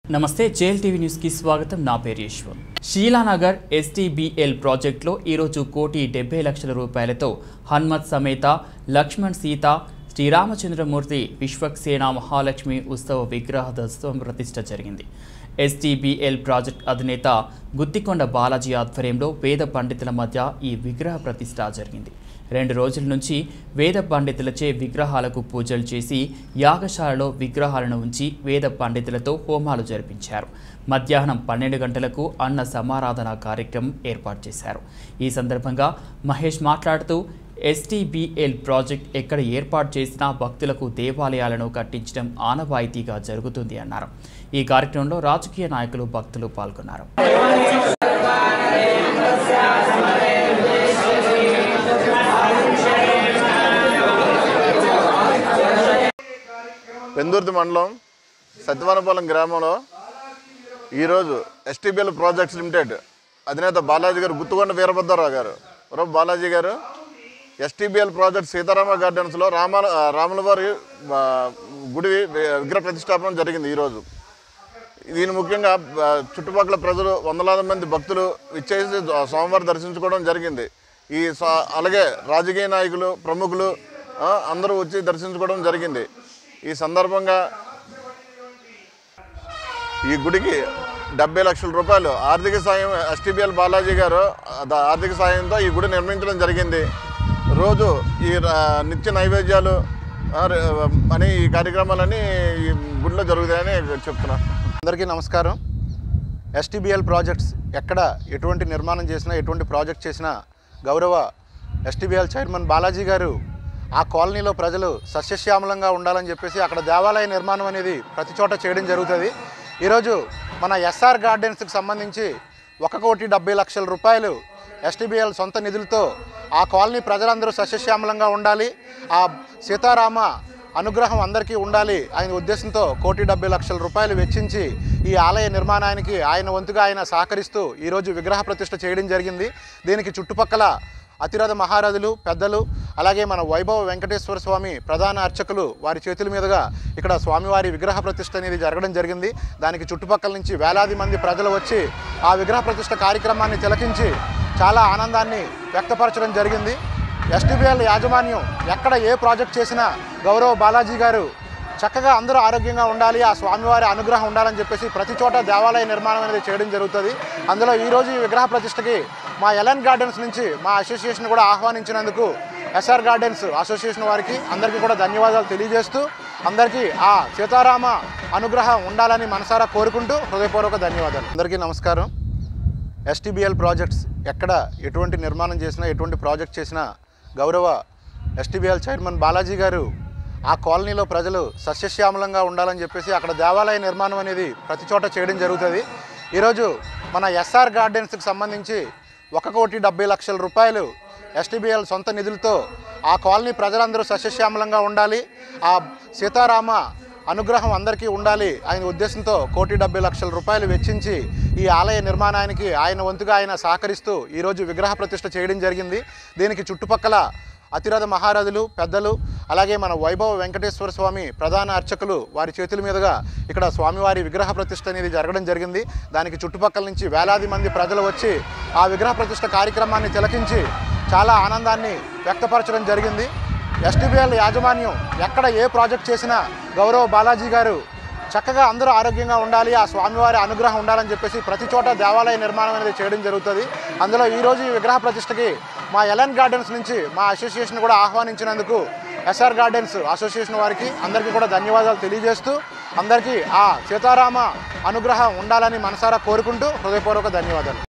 నమస్తే JL TV న్యూస్కి స్వాగతం నా పేరు యశ్వంత్ షీలానగర్ ఎస్టీబీఎల్ ప్రాజెక్టులో ఈరోజు కోటి డెబ్బై లక్షల రూపాయలతో హన్మత్ సమేత లక్ష్మణ్ సీత శ్రీరామచంద్రమూర్తి విశ్వక్సేన మహాలక్ష్మి ఉత్సవ విగ్రహ దోత్సవం ప్రతిష్ట జరిగింది ఎస్టీబీఎల్ ప్రాజెక్ట్ అధినేత గుత్తికొండ బాలాజీ ఆధ్వర్యంలో వేద పండితుల మధ్య ఈ విగ్రహ ప్రతిష్ట జరిగింది రెండు రోజుల నుంచి వేద పండితులచే విగ్రహాలకు పూజలు చేసి యాగశాలలో విగ్రహాలను ఉంచి వేద పండితులతో హోమాలు జరిపించారు మధ్యాహ్నం పన్నెండు గంటలకు అన్న సమారాధన కార్యక్రమం ఏర్పాటు చేశారు ఈ సందర్భంగా మహేష్ మాట్లాడుతూ ఎస్టీబీఎల్ ప్రాజెక్ట్ ఎక్కడ ఏర్పాటు చేసినా భక్తులకు దేవాలయాలను కట్టించడం ఆనవాయితీగా జరుగుతుంది అన్నారు ఈ కార్యక్రమంలో రాజకీయ నాయకులు భక్తులు పాల్గొన్నారు పెందుర్తి మండలం సత్యవనపాలెం గ్రామంలో ఈరోజు ఎస్టీబీఎల్ ప్రాజెక్ట్స్ లిమిటెడ్ అధినేత బాలాజీ గారు గుత్తుకొండ వీరభద్రరావు గారు ఉరఫ్ బాలాజీ గారు ఎస్టీబీఎల్ ప్రాజెక్ట్ సీతారామ గార్డెన్స్లో రామ రాములవారి ఆ, గుడి వి- విగ్రహ ప్రతిష్టాపన జరిగింది ఈరోజు దీని ముఖ్యంగా ఆ, చుట్టుపక్కల ప్రజలు వందలాది మంది భక్తులు ఇచ్చేసి సోమవారం దర్శించుకోవడం జరిగింది ఈ సా- అలాగే రాజకీయ నాయకులు ప్రముఖులు ఆ, అందరూ వచ్చి దర్శించుకోవడం జరిగింది ఈ సందర్భంగా ఈ గుడికి డెబ్బై లక్షల రూపాయలు ఆర్థిక సాయం ఎస్టీబీఎల్ బాలాజీ గారు ఆ ఆర్థిక సాయంతో ఈ గుడి నిర్మించడం జరిగింది రోజు ఈ రా- నిత్య నైవేద్యాలు ఆ, రే- అని ఈ కార్యక్రమాలన్నీ ఈ గుడిలో జరుగుతాయని చెప్తున్నా అందరికీ నమస్కారం ఎస్టీబీఎల్ ప్రాజెక్ట్స్ ఎక్కడ ఎటువంటి నిర్మాణం చేసినా ఎటువంటి ప్రాజెక్ట్ చేసినా గౌరవ ఎస్టీబీఎల్ చైర్మన్ బాలాజీ గారు ఆ కాలనీలో ప్రజలు సస్యశ్యామలంగా ఉండాలని చెప్పేసి అక్కడ దేవాలయ నిర్మాణం అనేది ప్రతి చోట చేయడం జరుగుతుంది ఈరోజు మన ఎస్ఆర్ గార్డెన్స్కి సంబంధించి ఒక కోటి డెబ్బై లక్షల రూపాయలు ఎస్టీబీఎల్ సొంత నిధులతో ఆ కాలనీ ప్రజలందరూ సస్యశ్యామలంగా ఉండాలి ఆ సీతారామ అనుగ్రహం అందరికీ ఉండాలి ఆయన ఉద్దేశంతో కోటి డెబ్బై లక్షల రూపాయలు వెచ్చించి ఈ ఆలయ నిర్మాణానికి ఆయన వంతుగా ఆయన సహకరిస్తూ ఈరోజు విగ్రహ ప్రతిష్ఠ చేయడం జరిగింది దీనికి చుట్టుపక్కల అతిరథ మహారథులు పెద్దలు అలాగే మన వైభవ వెంకటేశ్వర స్వామి ప్రధాన అర్చకులు వారి చేతుల మీదుగా ఇక్కడ స్వామివారి విగ్రహ ప్రతిష్ఠ అనేది జరగడం జరిగింది దానికి చుట్టుపక్కల నుంచి వేలాది మంది ప్రజలు వచ్చి ఆ విగ్రహ ప్రతిష్ఠ కార్యక్రమాన్ని తిలకించి చాలా ఆనందాన్ని వ్యక్తపరచడం జరిగింది ఎస్టీబీఎల్ యాజమాన్యం ఎక్కడ ఏ ప్రాజెక్ట్ చేసినా గౌరవ బాలాజీ గారు చక్కగా అందరూ ఆరోగ్యంగా ఉండాలి ఆ స్వామివారి అనుగ్రహం ఉండాలని చెప్పేసి ప్రతి చోట దేవాలయ నిర్మాణం అనేది చేయడం జరుగుతుంది అందులో ఈరోజు ఈ విగ్రహ ప్రతిష్టకి మా ఎలన్ గార్డెన్స్ నుంచి మా అసోసియేషన్ కూడా ఆహ్వానించినందుకు ఎస్ఆర్ గార్డెన్స్ అసోసియేషన్ వారికి అందరికీ కూడా ధన్యవాదాలు తెలియజేస్తూ అందరికీ ఆ సీతారామ అనుగ్రహం ఉండాలని మనసారా కోరుకుంటూ హృదయపూర్వక ధన్యవాదాలు అందరికీ నమస్కారం ఎస్టీబీఎల్ ప్రాజెక్ట్స్ ఎక్కడ ఎటువంటి నిర్మాణం చేసినా ఎటువంటి ప్రాజెక్ట్ చేసినా గౌరవ ఎస్టీబీఎల్ చైర్మన్ బాలాజీ గారు ఆ కాలనీలో ప్రజలు సస్యశ్యామలంగా ఉండాలని చెప్పేసి అక్కడ దేవాలయ నిర్మాణం అనేది ప్రతి చోట చేయడం జరుగుతుంది ఈరోజు మన ఎస్ఆర్ గార్డెన్స్కి సంబంధించి ఒక కోటి డెబ్బై లక్షల రూపాయలు ఎస్టీబీఎల్ సొంత నిధులతో ఆ కాలనీ ప్రజలందరూ సస్యశ్యామలంగా ఉండాలి ఆ సీతారామ అనుగ్రహం అందరికీ ఉండాలి ఆయన ఉద్దేశంతో కోటి డెబ్బై లక్షల రూపాయలు వెచ్చించి ఈ ఆలయ నిర్మాణానికి ఆయన వంతుగా ఆయన సహకరిస్తూ ఈరోజు విగ్రహ ప్రతిష్ఠ చేయడం జరిగింది దీనికి చుట్టుపక్కల అతిరథ మహారథులు పెద్దలు అలాగే మన వైభవ వెంకటేశ్వర స్వామి ప్రధాన అర్చకులు వారి చేతుల మీదుగా ఇక్కడ స్వామివారి విగ్రహ ప్రతిష్ఠ అనేది జరగడం జరిగింది దానికి చుట్టుపక్కల నుంచి వేలాది మంది ప్రజలు వచ్చి ఆ విగ్రహ ప్రతిష్ఠ కార్యక్రమాన్ని తిలకించి చాలా ఆనందాన్ని వ్యక్తపరచడం జరిగింది ఎస్టీబీఎల్ యాజమాన్యం ఎక్కడ ఏ ప్రాజెక్ట్ చేసినా గౌరవ బాలాజీ గారు చక్కగా అందరూ ఆరోగ్యంగా ఉండాలి ఆ స్వామివారి అనుగ్రహం ఉండాలని చెప్పేసి ప్రతి చోట దేవాలయ నిర్మాణం అనేది చేయడం జరుగుతుంది అందులో ఈరోజు ఈ విగ్రహ ప్రతిష్టకి మా ఎలన్ గార్డెన్స్ నుంచి మా అసోసియేషన్ కూడా ఆహ్వానించినందుకు ఎస్ఆర్ గార్డెన్స్ అసోసియేషన్ వారికి అందరికీ కూడా ధన్యవాదాలు తెలియజేస్తూ అందరికీ ఆ సీతారామ అనుగ్రహం ఉండాలని మనసారా కోరుకుంటూ హృదయపూర్వక ధన్యవాదాలు